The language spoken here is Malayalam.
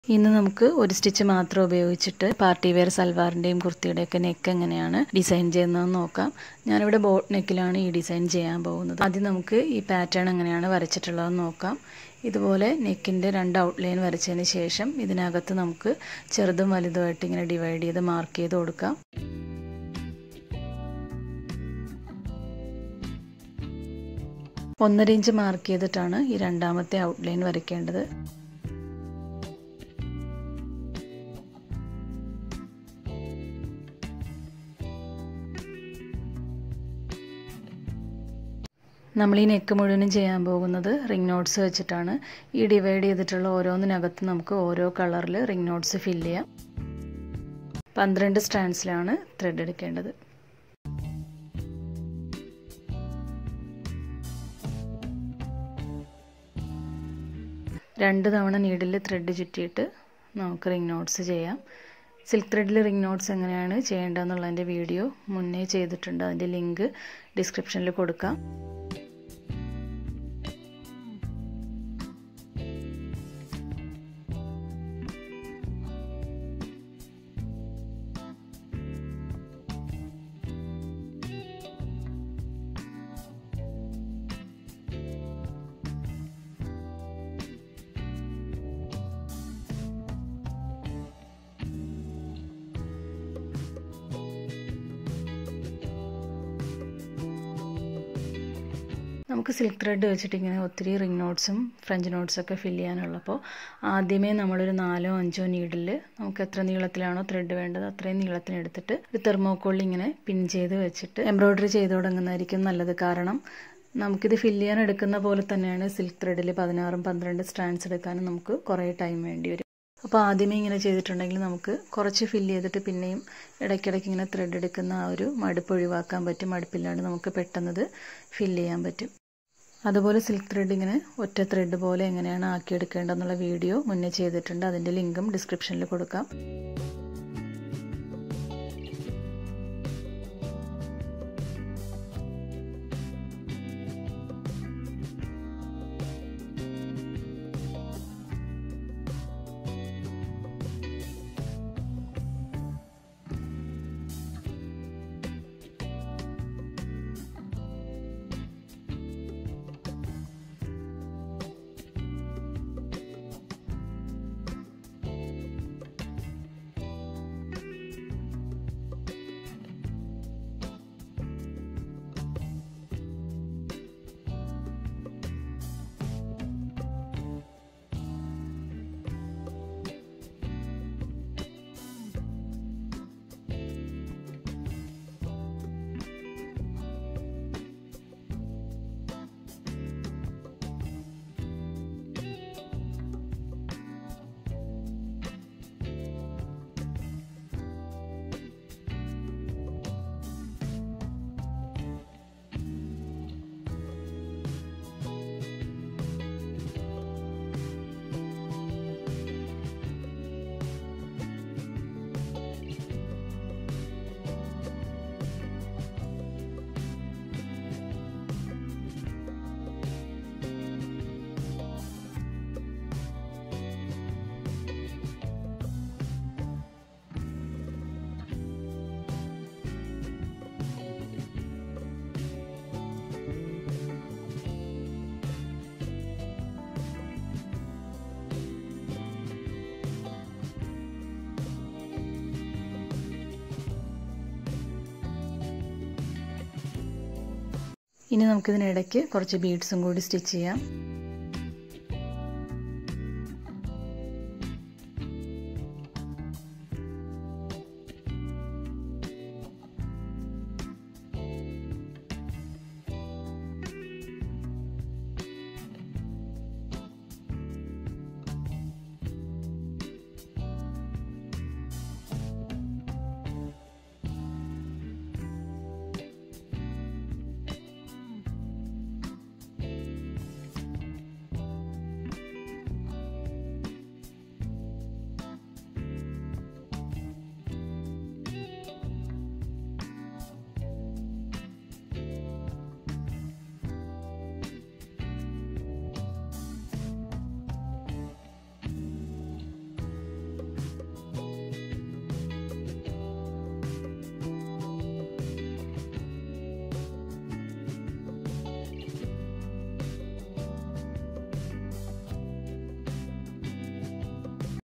ഇന്ന് നമുക്ക് ഒരു സ്റ്റിച്ച് മാത്രം ഉപയോഗിച്ചിട്ട് പാർട്ടി വെയർ സൽവാറിൻ്റെയും കുർത്തിയുടെയൊക്കെ നെക്ക് എങ്ങനെയാണ് ഡിസൈൻ ചെയ്യുന്നതെന്ന് നോക്കാം ഞാനിവിടെ ബോട്ട് നെക്കിലാണ് ഈ ഡിസൈൻ ചെയ്യാൻ പോകുന്നത് ആദ്യം നമുക്ക് ഈ പാറ്റേൺ എങ്ങനെയാണ് വരച്ചിട്ടുള്ളതെന്ന് നോക്കാം ഇതുപോലെ നെക്കിൻ്റെ രണ്ട് ഔട്ട്ലൈൻ വരച്ചതിന് ശേഷം ഇതിനകത്ത് നമുക്ക് ചെറുതും വലുതുമായിട്ട് ഇങ്ങനെ ഡിവൈഡ് ചെയ്ത് മാർക്ക് ചെയ്ത് കൊടുക്കാം ഒന്നര ഇഞ്ച് മാർക്ക് ചെയ്തിട്ടാണ് ഈ രണ്ടാമത്തെ ഔട്ട്ലൈൻ വരയ്ക്കേണ്ടത് നമ്മൾ ഈ നെക്ക് മുഴുവനും ചെയ്യാൻ പോകുന്നത് റിംഗ് നോട്ട്സ് വെച്ചിട്ടാണ് ഈ ഡിവൈഡ് ചെയ്തിട്ടുള്ള ഓരോന്നിനകത്ത് നമുക്ക് ഓരോ കളറിൽ റിംഗ് നോട്ട്സ് ഫില്ല് ചെയ്യാം പന്ത്രണ്ട് സ്റ്റാൻഡ്സിലാണ് ത്രെഡ് എടുക്കേണ്ടത് രണ്ട് തവണ നീഡിൽ ത്രെഡ് ചുറ്റിയിട്ട് നമുക്ക് റിംഗ് നോട്ട്സ് ചെയ്യാം സിൽക്ക് ത്രെഡിൽ റിംഗ് നോട്ട്സ് എങ്ങനെയാണ് ചെയ്യേണ്ടതെന്നുള്ളതിൻ്റെ വീഡിയോ മുന്നേ ചെയ്തിട്ടുണ്ട് അതിൻ്റെ ലിങ്ക് ഡിസ്ക്രിപ്ഷനിൽ കൊടുക്കാം നമുക്ക് സിൽക്ക് ത്രെഡ് വെച്ചിട്ട് ഇങ്ങനെ ഒത്തിരി റിംഗ് നോട്ട്സും ഫ്രഞ്ച് നോട്ട്സൊക്കെ ഫില്ല് ചെയ്യാനുള്ളപ്പോൾ ആദ്യമേ നമ്മളൊരു നാലോ അഞ്ചോ നീഡിൽ നമുക്ക് എത്ര നീളത്തിലാണോ ത്രെഡ് വേണ്ടത് അത്രയും നീളത്തിന് എടുത്തിട്ട് ഒരു തെർമോക്കോളിൽ ഇങ്ങനെ പിൻ ചെയ്ത് വെച്ചിട്ട് എംബ്രോയ്ഡറി ചെയ്ത് തുടങ്ങുന്നതായിരിക്കും നല്ലത് കാരണം നമുക്കിത് ഫില്ല് ചെയ്യാൻ എടുക്കുന്ന പോലെ തന്നെയാണ് സിൽക്ക് ത്രെഡിൽ പതിനാറും പന്ത്രണ്ട് സ്റ്റാൻഡ്സ് എടുക്കാനും നമുക്ക് കുറേ ടൈം വേണ്ടി വരും അപ്പോൾ ആദ്യമേ ഇങ്ങനെ ചെയ്തിട്ടുണ്ടെങ്കിൽ നമുക്ക് കുറച്ച് ഫില്ല് ചെയ്തിട്ട് പിന്നെയും ഇടയ്ക്കിടയ്ക്ക് ഇങ്ങനെ ത്രെഡ് എടുക്കുന്ന ആ ഒരു മടുപ്പ് ഒഴിവാക്കാൻ പറ്റും മടുപ്പില്ലാണ്ട് നമുക്ക് പെട്ടെന്നത് ഫില്ല് ചെയ്യാൻ പറ്റും അതുപോലെ സിൽക്ക് ത്രെഡ് ഇങ്ങനെ ഒറ്റ ത്രെഡ് പോലെ എങ്ങനെയാണ് ആക്കിയെടുക്കേണ്ടതെന്നുള്ള വീഡിയോ മുന്നേ ചെയ്തിട്ടുണ്ട് അതിൻ്റെ ലിങ്കും ഡിസ്ക്രിപ്ഷനിൽ കൊടുക്കാം ഇനി നമുക്കിതിനിടയ്ക്ക് കുറച്ച് ബീഡ്സും കൂടി സ്റ്റിച്ച് ചെയ്യാം